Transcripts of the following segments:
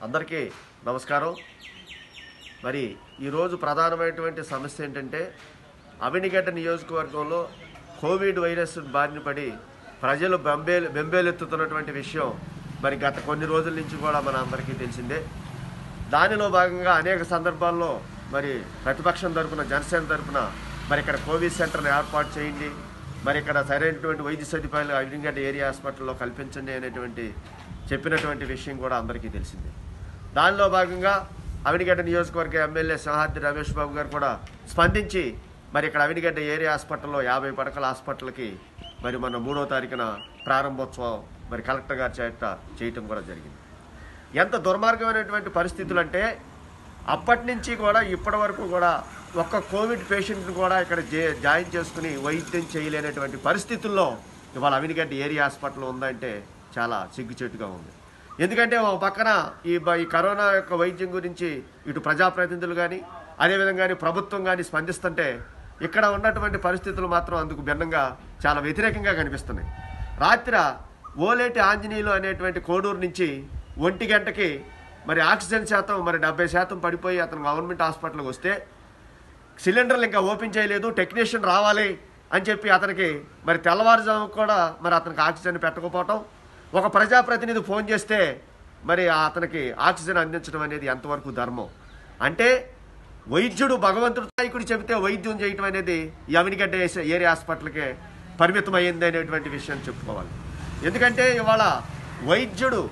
అందరికీ నమస్కారం మరి ఈరోజు ప్రధానమైనటువంటి సమస్య ఏంటంటే అవినిగడ్డ నియోజకవర్గంలో కోవిడ్ వైరస్ బారిన పడి ప్రజలు బెంబేలు బెంబేలెత్తుతున్నటువంటి విషయం మరి గత కొన్ని రోజుల నుంచి కూడా మన అందరికీ తెలిసిందే దానిలో భాగంగా అనేక సందర్భాల్లో మరి ప్రతిపక్షం తరపున జనసేన తరపున మరి ఇక్కడ కోవిడ్ సెంటర్ని ఏర్పాటు చేయండి మరి ఇక్కడ సరైనటువంటి వైద్య సదుపాయాలు అవినిగడ్డ ఏరియా హాస్పిటల్లో కల్పించండి అనేటువంటి చెప్పినటువంటి విషయం కూడా అందరికీ తెలిసిందే దానిలో భాగంగా అవినిగడ్డ నియోజకవర్గ ఎమ్మెల్యే సింహాద్రి రమేష్ బాబు గారు కూడా స్పందించి మరి ఇక్కడ అవినిగడ్డ ఏరియా హాస్పిటల్లో యాభై పడకల హాస్పిటల్కి మరి మన మూడో తారీఖున ప్రారంభోత్సవం మరి కలెక్టర్ గారి చేత చేయటం కూడా జరిగింది ఎంత దుర్మార్గమైనటువంటి పరిస్థితులు అంటే అప్పటి నుంచి కూడా ఇప్పటి వరకు కూడా ఒక్క కోవిడ్ పేషెంట్ని కూడా ఇక్కడ జే- జాయిన్ చేసుకుని వైద్యం చేయలేనటువంటి పరిస్థితుల్లో ఇవాళ అవినిగడ్డ ఏరియా హాస్పిటల్ ఉందంటే చాలా సిగ్గుచేటుగా ఉంది ఎందుకంటే ఒక పక్కన ఈ బ- ఈ కరోనా యొక్క వైద్యం గురించి ఇటు ప్రజాప్రతినిధులు కానీ అదేవిధంగా ప్రభుత్వం కానీ స్పందిస్తుంటే ఇక్కడ ఉన్నటువంటి పరిస్థితులు మాత్రం అందుకు భిన్నంగా చాలా వ్యతిరేకంగా కనిపిస్తున్నాయి రాత్రి ఓలేటి ఆంజనేయులు అనేటువంటి కోడూరు నుంచి ఒంటి గంటకి మరి ఆక్సిజన్ శాతం మరి డెబ్బై శాతం పడిపోయి అతను గవర్నమెంట్ హాస్పిటల్కి వస్తే సిలిండర్లు ఇంకా ఓపెన్ చేయలేదు టెక్నీషియన్ రావాలి అని చెప్పి అతనికి మరి తెల్లవారుజాము కూడా మరి అతనికి ఆక్సిజన్ పెట్టకపోవటం ఒక ప్రజాప్రతినిధి ఫోన్ చేస్తే మరి అతనికి ఆక్సిజన్ అందించడం అనేది ఎంతవరకు ధర్మం అంటే వైద్యుడు భగవంతుడు నాయకుడు చెబితే వైద్యం చేయటం అనేది ఈ అవినిగడ్డ ఏస- ఏరియా హాస్పిటల్కే పరిమితం అయ్యింది అనేటువంటి విషయం చెప్పుకోవాలి ఎందుకంటే ఇవాళ వైద్యుడు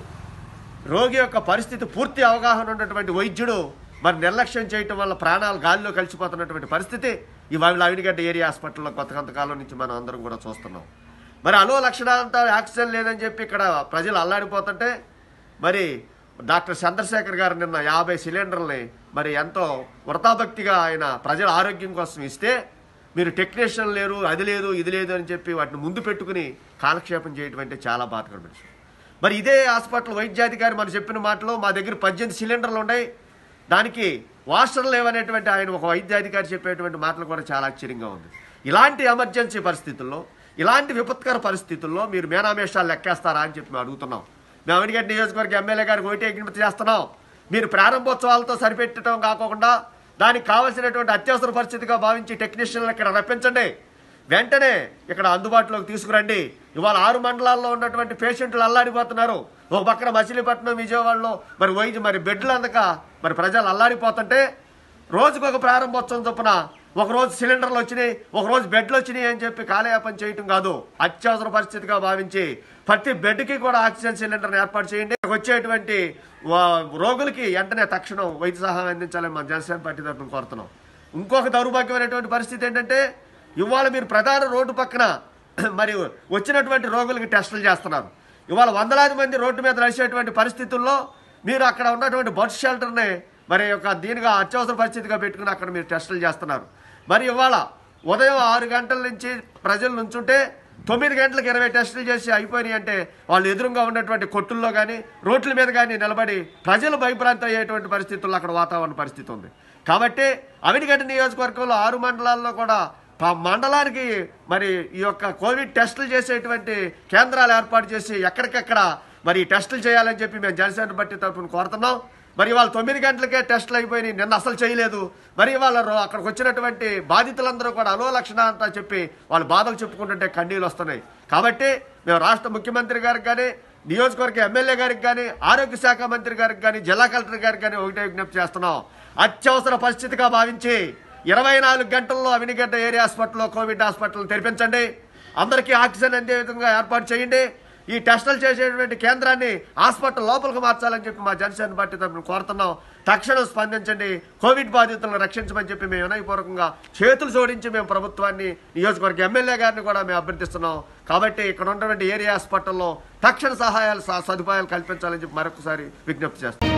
రోగి యొక్క పరిస్థితి పూర్తి అవగాహన ఉన్నటువంటి వైద్యుడు మరి నిర్లక్ష్యం చేయటం వల్ల ప్రాణాలు గాలిలో కలిసిపోతున్నటువంటి పరిస్థితి ఇవాళ అవినిగడ్డ ఏరియా హాస్పిటల్లో కొత్త కొంతకాలం నుంచి మనం అందరం కూడా చూస్తున్నాం మరి అలో లక్షణాలంతా ఆక్సిజన్ లేదని చెప్పి ఇక్కడ ప్రజలు అల్లాడిపోతుంటే మరి డాక్టర్ చంద్రశేఖర్ గారు నిన్న యాభై సిలిండర్లని మరి ఎంతో వృతాభక్తిగా ఆయన ప్రజల ఆరోగ్యం కోసం ఇస్తే మీరు టెక్నీషియన్ లేరు అది లేదు ఇది లేదు అని చెప్పి వాటిని ముందు పెట్టుకుని కాలక్షేపం చేయటం అంటే చాలా బాధకర విషయం మరి ఇదే హాస్పిటల్ వైద్యాధికారి మనం చెప్పిన మాటలో మా దగ్గర పద్దెనిమిది సిలిండర్లు ఉన్నాయి దానికి వాషర్లు లేవనేటువంటి ఆయన ఒక వైద్యాధికారి చెప్పేటువంటి మాటలు కూడా చాలా ఆశ్చర్యంగా ఉంది ఇలాంటి ఎమర్జెన్సీ పరిస్థితుల్లో ఇలాంటి విపత్కర పరిస్థితుల్లో మీరు మేనామేషాలు లెక్కేస్తారా అని చెప్పి మేము అడుగుతున్నాం మేము అవినిగడ్డ నియోజకవర్గ ఎమ్మెల్యే గారికి ఒకటే విజ్ఞప్తి చేస్తున్నాం మీరు ప్రారంభోత్సవాలతో సరిపెట్టడం కాకుండా దానికి కావలసినటువంటి అత్యవసర పరిస్థితిగా భావించి టెక్నీషియన్లు ఇక్కడ రప్పించండి వెంటనే ఇక్కడ అందుబాటులోకి తీసుకురండి ఇవాళ ఆరు మండలాల్లో ఉన్నటువంటి పేషెంట్లు అల్లాడిపోతున్నారు ఒక పక్కన మచిలీపట్నం విజయవాడలో మరి వైద్య మరి బెడ్లు అందక మరి ప్రజలు అల్లాడిపోతుంటే రోజుకు ఒక ప్రారంభోత్సవం చొప్పున ఒక రోజు సిలిండర్లు వచ్చినాయి ఒక రోజు బెడ్లు వచ్చినాయి అని చెప్పి కాలయాపన చేయటం కాదు అత్యవసర పరిస్థితిగా భావించి ప్రతి బెడ్కి కూడా ఆక్సిజన్ సిలిండర్ని ఏర్పాటు చేయండి వచ్చేటువంటి వా- రోగులకి వెంటనే తక్షణం వైద్య సహాయం అందించాలని మన జనసేన పార్టీ తరఫున కోరుతున్నాం ఇంకొక దౌర్భాగ్యమైనటువంటి పరిస్థితి ఏంటంటే ఇవాళ మీరు ప్రధాన రోడ్డు పక్కన మరి వచ్చినటువంటి రోగులకి టెస్టులు చేస్తున్నారు ఇవాళ వందలాది మంది రోడ్డు మీద నడిచేటువంటి పరిస్థితుల్లో మీరు అక్కడ ఉన్నటువంటి బర్త్ షెల్టర్ని మరి ఒక దీనిగా అత్యవసర పరిస్థితిగా పెట్టుకుని అక్కడ మీరు టెస్టులు చేస్తున్నారు మరి ఇవాళ ఉదయం ఆరు గంటల నుంచి ప్రజలు నుంచుంటే తొమ్మిది గంటలకు ఇరవై టెస్టులు చేసి అయిపోయినాయి అంటే వాళ్ళు ఎదురుగా ఉన్నటువంటి కొట్టుల్లో కానీ రోడ్ల మీద కానీ నిలబడి ప్రజలు భయభ్రాంతి అయ్యేటువంటి పరిస్థితుల్లో అక్కడ వాతావరణ పరిస్థితి ఉంది కాబట్టి అవినిగడ్డ నియోజకవర్గంలో ఆరు మండలాల్లో కూడా ప- మండలానికి మరి ఈ యొక్క కోవిడ్ టెస్టులు చేసేటువంటి కేంద్రాలు ఏర్పాటు చేసి ఎక్కడికెక్కడ మరి ఈ టెస్టులు చేయాలని చెప్పి మేము జనసేన పార్టీ తరఫున కోరుతున్నాం మరి ఇవాళ తొమ్మిది గంటలకే టెస్టులు అయిపోయినాయి నిన్న అసలు చేయలేదు మరి ఇవాళ రో- అక్కడికి వచ్చినటువంటి బాధితులందరూ కూడా అలో లక్షణ అంతా చెప్పి వాళ్ళు బాధలు చెప్పుకుంటుంటే కన్నీళ్ళు వస్తున్నాయి కాబట్టి మేము రాష్ట్ర ముఖ్యమంత్రి గారికి కానీ నియోజకవర్గ ఎమ్మెల్యే గారికి కానీ ఆరోగ్య శాఖ మంత్రి గారికి కానీ జిల్లా కలెక్టర్ గారికి కానీ ఒకటే విజ్ఞప్తి చేస్తున్నాం అత్యవసర పరిస్థితిగా భావించి ఇరవై నాలుగు గంటల్లో అవినిగడ్డ ఏరియా హాస్పిటల్లో కోవిడ్ హాస్పిటల్ తెరిపించండి అందరికీ ఆక్సిజన్ అందే విధంగా ఏర్పాటు చేయండి ఈ టెస్టులు చేసేటువంటి కేంద్రాన్ని హాస్పిటల్ లోపలికి మార్చాలని చెప్పి మా జనసేన పార్టీ తరఫున కోరుతున్నాం తక్షణం స్పందించండి కోవిడ్ బాధితులను రక్షించమని చెప్పి మేము వినయపూర్వకంగా చేతులు జోడించి మేము ప్రభుత్వాన్ని నియోజకవర్గ ఎమ్మెల్యే గారిని కూడా మేము అభ్యర్థిస్తున్నాం కాబట్టి ఇక్కడ ఉన్నటువంటి ఏరియా హాస్పిటల్లో తక్షణ సహాయాలు స- సదుపాయాలు కల్పించాలని చెప్పి మరొకసారి విజ్ఞప్తి చేస్తాం